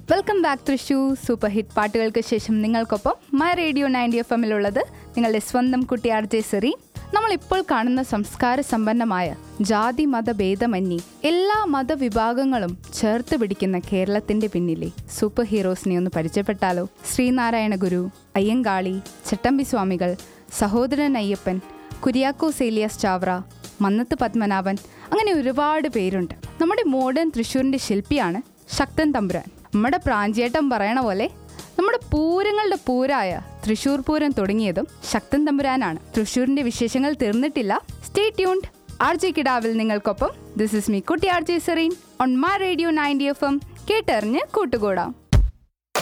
welcome back Thrissur super hit പാട്ടുകൾക്ക് ശേഷം നിങ്ങൾക്കൊപ്പം മൈ റേഡിയോ നയൻറ്റി എഫ് എമ്മിലുള്ളത് നിങ്ങളുടെ സ്വന്തം കുട്ടി ആർ ജെ സെറി നമ്മൾ ഇപ്പോൾ കാണുന്ന സംസ്കാര സമ്പന്നമായ ജാതി മത ഭേദമന്യേ എല്ലാ മതവിഭാഗങ്ങളും ചേർത്ത് പിടിക്കുന്ന കേരളത്തിന്റെ പിന്നിലെ സൂപ്പർ ഹീറോസിനെ ഒന്ന് പരിചയപ്പെട്ടാലോ ശ്രീനാരായണ ഗുരു അയ്യങ്കാളി ചട്ടമ്പി സ്വാമികൾ സഹോദരൻ അയ്യപ്പൻ കുര്യാക്കോസ് ഏലിയാസ് ചാവറ മന്നത്ത് പത്മനാഭൻ അങ്ങനെ ഒരുപാട് പേരുണ്ട് നമ്മുടെ മോഡേൺ തൃശ്ശൂരിന്റെ ശില്പിയാണ് ശക്തൻ തമ്പുരാൻ നമ്മുടെ പ്രാഞ്ചേട്ടൻ പറയണ പോലെ നമ്മുടെ പൂരങ്ങളുടെ പൂരായ തൃശ്ശൂർ പൂരം തുടങ്ങിയതും ശക്തൻ തമ്പുരാനാണ് തൃശ്ശൂരിന്റെ വിശേഷങ്ങൾ തീർന്നിട്ടില്ല സ്റ്റേ ട്യൂൺഡ് ആർ ജെ കിടാവിൽ നിങ്ങൾക്കൊപ്പം ദിസ് ഇസ് മീ കുട്ടി R J Sereen on my radio ninety F M കേട്ടറിഞ്ഞ് കൂട്ടുകൂടാം